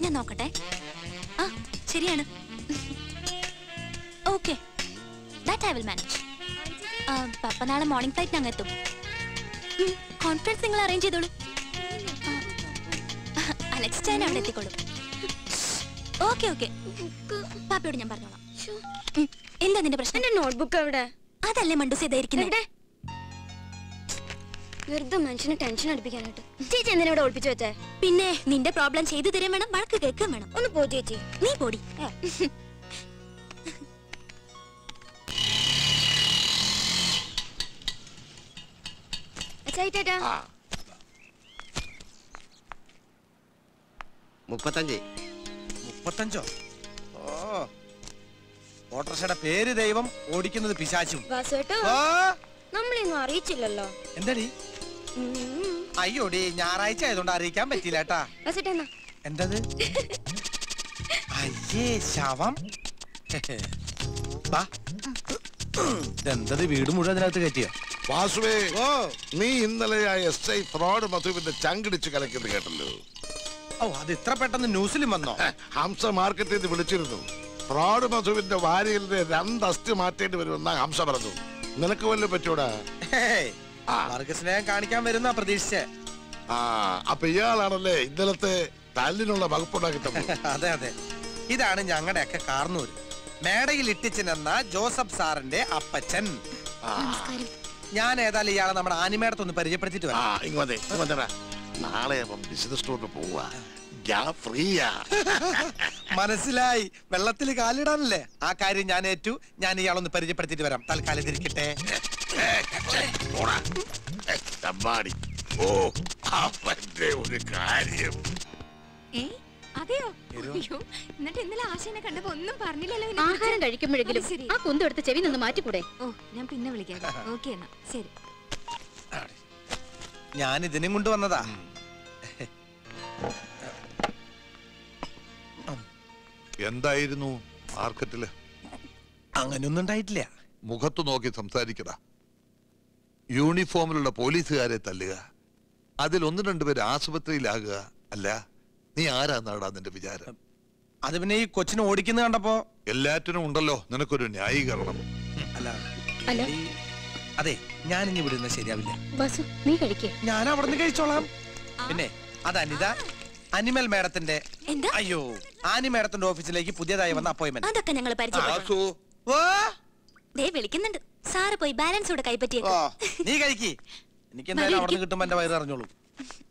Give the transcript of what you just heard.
ഞാൻ നോക്കട്ടെ ആ ശരിയാണ് okay that I will manage പപ്പ നാളെ മോർണിംഗ് ഫ്ലൈറ്റ് അങ്ങ് എത്തും കോൺഫറൻസ് നിങ്ങൾ അറേഞ്ച് ചെയ്തോളൂ ആ, അലക്സ് ചാൻ അവിടെ എത്തിക്കോളും ഓക്കെ ഓക്കെ പാപ്പയോട് ഞാൻ പറഞ്ഞോളാം ഉം, എന്താ നിന്റെ പ്രശ്നം എന്റെ നോട്ട്ബുക്ക് എവിടെ അതല്ലേ മണ്ടൂസ് ചെയ്തായിരിക്കുന്നത് എവിടെ വെറുതെ മനുഷ്യനെ ടെൻഷൻ അടുപ്പിക്കാനായിട്ട് ചേച്ചി എന്തിനാ ഇവിടെ ഒളിപ്പിച്ചു വെച്ചേ പിന്നെ നിന്റെ പ്രോബ്ലം ചെയ്തു തരാൻ വേണം വഴക്ക് കേൾക്കാൻ വേണം ഒന്ന് പോ ചേച്ചി നീ പോടി ചേട്ടാ ആ മുപ്പത്തഞ്ച് മുപ്പത്തഞ്ചോ ഓ ഓട്ടർഷയുടെ പേര് ദൈവം ഓടിക്കുന്നത് പിശാച്ചും വാസുവേട്ടോ ഓ നമ്മളെയൊന്നും അറിയിച്ചില്ലല്ലോ എന്താടി ഉം. അയ്യോടി ഞായറാഴ്ച ആയതുകൊണ്ട് അറിയിക്കാൻ പറ്റില്ല കേട്ടാ വാസുവേട്ടാ എന്നാ എന്തത് അയ്യേ ശവം ബാ. ഇതെന്തത് വീട് മുഴുവൻ അതിനകത്ത് കയറ്റിയോ വാസുവേ ഓ നീ ഇന്നലെ ആ എസ് ഐ ഫ്രോഡ് മധുവിന്റെ ചങ്കിടിച്ച് കലക്കുന്നത് കേട്ടല്ലോ ഓ അത് ഇത്ര പെട്ടെന്ന് ന്യൂസിലും വന്നോ ഹെ, ഹംസ മാർക്കറ്റിൽ നിന്ന് വിളിച്ചിരുന്നു ഫ്രോഡ് മധുവിന്റെ വാരിയലിന്റെ രണ്ട് അസ്ഥി മാറ്റേണ്ടി വരുമെന്നാ ഹംസ പറഞ്ഞു നിനക്ക് വല്ല പറ്റൂടാ ഹേയ്, ആ. വർഗസ്നേഹം കാണിക്കാൻ വരുന്ന പ്രതീക്ഷിച്ചേ ആ അപ്പൊ ഇയാളാണല്ലേ ഇന്നലത്തെ തല്ലിനുള്ള വകുപ്പുണ്ടാക്കി തന്നത് അതെ അതെ ഇതാണ് ഞങ്ങളുടെയൊക്കെ കാർന്നൂര് മേടയിൽ ഇട്ടിച്ചിനെന്ന ജോസഫ് സാറിന്റെ അപ്പച്ചൻ ആ, ഞാൻ ഏതായാലും ഇയാളെ നമ്മുടെ ആനിമേടത്തൊന്ന് പരിചയപ്പെടുത്തിട്ട് ആ വരാം ഇങ്ങ് വന്നേ ഇങ്ങ് വന്നെടാ. നാളെ അവൻ ബിസിനസ് ടൂറിന് പോവാ ഞാൻ ഫ്രീയാ മനസ്സിലായി വെള്ളത്തിൽ കാലിടാനല്ലേ ആ കാര്യം ഞാൻ ഏറ്റു ഞാൻ ഇയാളൊന്ന് പരിചയപ്പെടുത്തിട്ട് വരാം തൽക്കാലം തിരിക്കട്ടെ പോടാ. ഏ, തമ്മാടി ഓ അവന്റെ ഒരു കാര്യം ഏ അതെയോ അയ്യോ എന്നിട്ട് ഇന്നലെ ആശയനെ കണ്ടപ്പോ ഒന്നും പറഞ്ഞില്ലല്ലോ എന്നെ ആഹാരം കുറിച്ച്. കഴിക്കുമ്പോഴെങ്കിലും അത് ശരി. ആ കുന്തം എടുത്ത് ചെവി നിന്ന് മാറ്റിക്കൂടെ ഓ ഞാൻ പിന്നെ വിളിക്കാം ഓക്കെ എന്നാ ശരി ഞാൻ ഇതിനും കൊണ്ട് വന്നതാ എന്തായിരുന്നു മാർക്കറ്റില് അങ്ങനെയൊന്നും ഉണ്ടായിട്ടില്ല മുഖത്ത് നോക്കി സംസാരിക്കട യൂണിഫോമിലുള്ള പോലീസുകാരെ തല്ലുക അതിൽ ഒന്ന് രണ്ടുപേര് ആശുപത്രിയിലാകുക അല്ല നീ ആരാന്നാടാ നിന്റെ വിചാരം അത് പിന്നെ ഈ കൊച്ചിനെ ഓടിക്കുന്ന കണ്ടപ്പോ എല്ലാറ്റിനും ഉണ്ടല്ലോ നിനക്കൊരു ന്യായീകരണം അല്ല അല്ല. ഈ- അതെ ഞാൻ ഇനി വിടുന്നത് ശരിയാവില്ല വാസു നീ കഴിക്കേ ഞാൻ അവിടെ നിന്ന് കഴിച്ചോളാം പിന്നെ അത് അനിത അനിമൽ മേഡത്തിന്റെ എന്താ അയ്യോ ആനി മേഡത്തിന്റെ ഓഫീസിലേക്ക് പുതിയതായി വന്ന അപ്പോയിന്റ്മെന്റ് അതൊക്കെ ഞങ്ങൾ പരിചയപ്പെട്ടു വാസു ഓ ദേ വിളിക്കുന്നുണ്ട് സാറ് പോയി ബാലൻസ് കൂടെ കൈപ്പറ്റിയേക്ക് ഓ, നീ കഴിക്കി എനിക്ക് എന്തായാലും അവിടെ നിന്ന് കിട്ടുമ്പോ എന്റെ വയറ് അറിഞ്ഞോളൂ